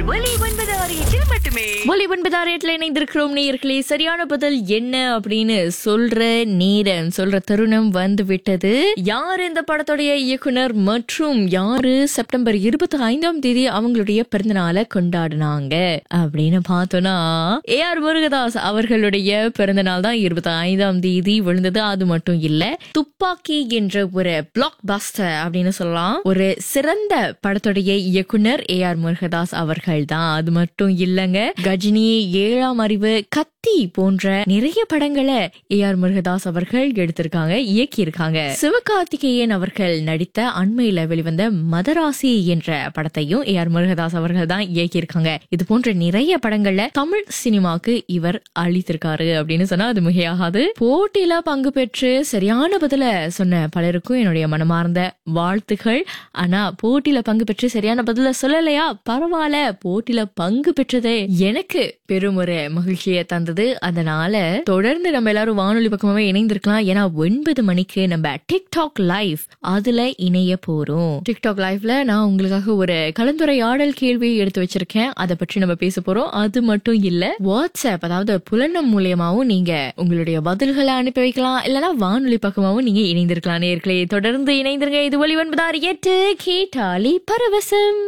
ஒலி ஒன்பது ஆறு எட்டில் மட்டுமே ஒலி ஒன்பதாறு எட்டுல இணைந்திருக்கிறோம் நேயர்களே சரியான பதில் என்ன அப்படின்னு சொல்ற நேரம் சொல்ற தருணம் வந்து விட்டது யார் இந்த படத்துடைய இயக்குனர் மற்றும் யாரு செப்டம்பர் இருபத்தி ஐந்தாம் தேதி அவங்களுடைய பிறந்த நாளை கொண்டாடினாங்க அப்படின்னு பார்த்தோம்னா ஏ ஆர் முருகதாஸ் அவர்களுடைய பிறந்த நாள் தான் இருபத்தி ஐந்தாம் தேதி விழுந்தது அது மட்டும் இல்ல துப்பாக்கி என்ற ஒரு பிளாக் பஸ்டர் அப்படின்னு சொல்லலாம் ஒரு சிறந்த படத்துடைய இயக்குனர் ஏ ஆர் முருகதாஸ் அவர்கள் தான் அது மட்டும் இல்லங்க கஜினி ஏழாம் அறிவு கத்தி போன்ற நிறைய படங்களை ஏ ஆர் முருகதாஸ் அவர்கள் எடுத்திருக்காங்க இயக்கியிருக்காங்க சிவகார்த்திகேயன் அவர்கள் நடித்த அண்மையில வெளிவந்த மதராசி என்ற படத்தையும் ஏ ஆர் முருகதாஸ் அவர்கள் தான் இயக்கியிருக்காங்க இது போன்ற நிறைய படங்கள்ல தமிழ் சினிமாக்கு இவர் அளித்திருக்காரு அப்படின்னு சொன்னா அது மிகையாகாது போட்டியில பங்கு பெற்று சரியான பதில சொன்ன பலருக்கும் என்னுடைய மனமார்ந்த வாழ்த்துகள் ஆனா போட்டியில பங்கு பெற்று சரியான பதில சொல்லலையா பரவாயில்ல போட்டியில பங்கு பெற்றதே எனக்கு பெரும் ஒரு மகிழ்ச்சியை தந்தது அதனால தொடர்ந்து நம்ம எல்லாரும் வானொலி பக்கமாவே இணைந்திருக்கலாம் ஏன்னா ஒன்பது மணிக்கு நம்ம டிக்டாக் லைவ் அதுல இணைய போறோம் டிக்டாக் லைவ்ல நான் உங்களுக்காக ஒரு கலந்துரையாடல் கேள்வியை எடுத்து வச்சிருக்கேன் அதை பற்றி நம்ம பேச போறோம் அது மட்டும் இல்ல வாட்ஸ்அப் அதாவது புலனம் மூலியமாவும் நீங்க உங்களுடைய பதில்களை அனுப்பி வைக்கலாம் இல்லனா வானொலி பக்கமாவும் நீங்க இணைந்திருக்கலாம் நேர்களே தொடர்ந்து இணைந்திருங்க இது ஒளி ஒன்பதாறு எட்டு கேட்டாலி பரவசம்